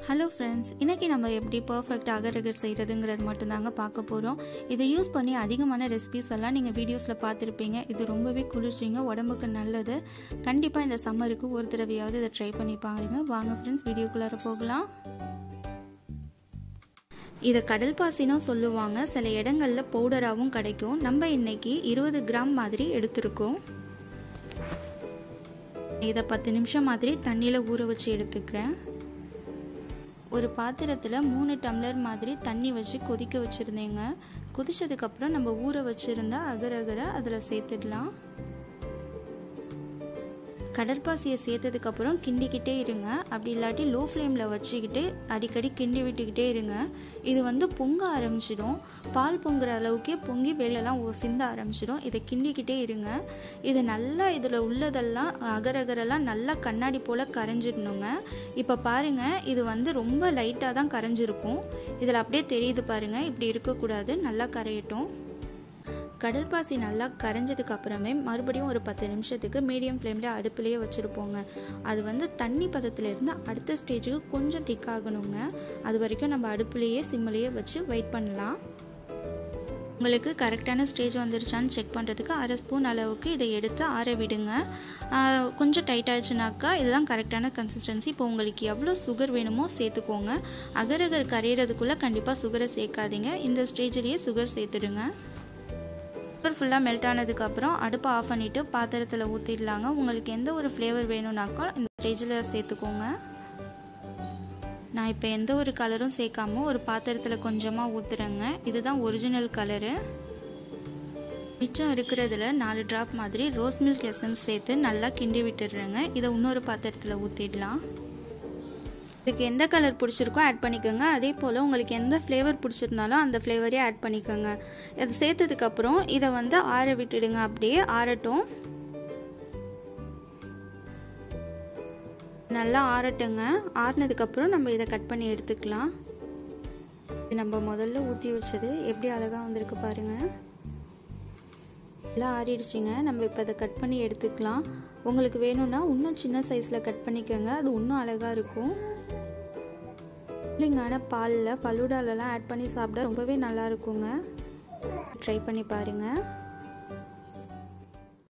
hello friends இன்றைக்கி நம்ம எப்படி பர்ஃபெக்ட் அகரகர் செய்கிறதுங்கிறது மட்டும்தாங்க பார்க்க போகிறோம் இதை யூஸ் பண்ணி அதிகமான ரெசிபிஸ் எல்லாம் நீங்கள் வீடியோஸில் பார்த்துருப்பீங்க இது ரொம்பவே குளிர்ச்சிங்க உடம்புக்கு நல்லது கண்டிப்பாக இந்த சம்மருக்கு ஒரு தடவையாவது இதை ட்ரை பண்ணி பாருங்க வாங்க ஃப்ரெண்ட்ஸ் வீடியோக்குள்ளார போகலாம் இதை கடல் பாசினும் சொல்லுவாங்க சில இடங்களில் பவுடராகவும் கிடைக்கும் நம்ம இன்னைக்கு இருபது கிராம் மாதிரி எடுத்திருக்கோம் இதை பத்து நிமிஷம் மாதிரி தண்ணியில் ஊற வச்சு எடுத்துக்கிறேன் ஒரு பாத்திரத்தில் மூணு டம்ளர் மாதிரி தண்ணி வச்சு கொதிக்க வச்சுருந்தேங்க கொதிச்சதுக்கப்புறம் நம்ம ஊற வச்சுருந்தா அகர அகர அதில் சேர்த்துடலாம் கடற்பாசியை சேர்த்ததுக்கப்புறம் கிண்டிக்கிட்டே இருங்க அப்படி இல்லாட்டி லோ ஃப்ளேமில் வச்சுக்கிட்டு அடிக்கடி கிண்டி விட்டுக்கிட்டே இருங்க இது வந்து பொங்க ஆரம்பிச்சிடும் பால் பொங்குற அளவுக்கே பொங்கி வெளியெல்லாம் சிந்த ஆரம்பிச்சிடும் இதை கிண்டிக்கிட்டே இருங்க இது நல்லா இதில் உள்ளதெல்லாம் அகரகரெல்லாம் நல்லா கண்ணாடி போல் கரைஞ்சிடணுங்க இப்போ பாருங்கள் இது வந்து ரொம்ப லைட்டாக தான் கரைஞ்சிருக்கும் இதில் அப்படியே தெரியுது பாருங்கள் இப்படி இருக்கக்கூடாது நல்லா கரையட்டும் கடல் பாசி நல்லா கரைஞ்சதுக்கு அப்புறமே மறுபடியும் ஒரு பத்து நிமிஷத்துக்கு மீடியம் ஃப்ளேமில் அடுப்புலேயே வச்சுருப்போங்க அது வந்து தண்ணி பதத்துலேருந்து அடுத்த ஸ்டேஜுக்கு கொஞ்சம் திக்காகணுங்க அது வரைக்கும் நம்ம அடுப்புலேயே சிம்மிலேயே வச்சு வெயிட் பண்ணலாம் உங்களுக்கு கரெக்டான ஸ்டேஜ் வந்துருச்சான்னு செக் பண்ணுறதுக்கு அரை ஸ்பூன் அளவுக்கு இதை எடுத்து ஆற விடுங்க கொஞ்சம் டைட் ஆயிடுச்சுனாக்கா இதுதான் கரெக்டான கன்சிஸ்டன்சி இப்போ உங்களுக்கு எவ்வளோ சுகர் வேணுமோ சேர்த்துக்கோங்க அகரகர் கரையிறதுக்குள்ளே கண்டிப்பாக சுகரை சேர்க்காதீங்க இந்த ஸ்டேஜ்லேயே சுகர் சேர்த்துடுங்க சுகர் ஃபுல்லாக மெல்ட் ஆனதுக்கப்புறம் அடுப்பை ஆஃப் பண்ணிவிட்டு பாத்திரத்தில் ஊற்றிடலாங்க உங்களுக்கு எந்த ஒரு ஃப்ளேவர் வேணும்னாக்கா இந்த ஸ்டேஜில் சேர்த்துக்கோங்க நான் இப்போ எந்த ஒரு கலரும் சேர்க்காம ஒரு பாத்திரத்தில் கொஞ்சமாக ஊற்றுறேங்க இதுதான் ஒரிஜினல் கலரு மிச்சம் இருக்கிறதுல நாலு ட்ராப் மாதிரி ரோஸ் மில்க் எசன்ஸ் சேர்த்து நல்லா கிண்டி விட்டுடுறேங்க இதை இன்னொரு பாத்திரத்தில் ஊற்றிடலாம் உங்களுக்கு எந்த கலர் பிடிச்சிருக்கோ ஆட் பண்ணிக்கோங்க அதே போல் உங்களுக்கு எந்த ஃப்ளேவர் பிடிச்சிருந்தாலும் அந்த ஃப்ளேவரே ஆட் பண்ணிக்கோங்க அது சேர்த்ததுக்கப்புறம் இதை வந்து ஆற விட்டுடுங்க அப்படியே ஆறட்டும் நல்லா ஆறட்டுங்க ஆறினதுக்கப்புறம் நம்ம இதை கட் பண்ணி எடுத்துக்கலாம் நம்ம முதல்ல ஊற்றி வச்சது எப்படி அழகாக வந்திருக்கு பாருங்கள் எல்லாம் ஆறிடுச்சிங்க நம்ம இப்போ இதை கட் பண்ணி எடுத்துக்கலாம் உங்களுக்கு வேணும்னா இன்னும் சின்ன சைஸில் கட் பண்ணிக்கோங்க அது இன்னும் அழகாக இருக்கும் கூலிங்கான பாலில் ஃபலூடாலெலாம் ஆட் பண்ணி சாப்பிட ரொம்பவே நல்லா இருக்குங்க ட்ரை பண்ணி பாருங்கள்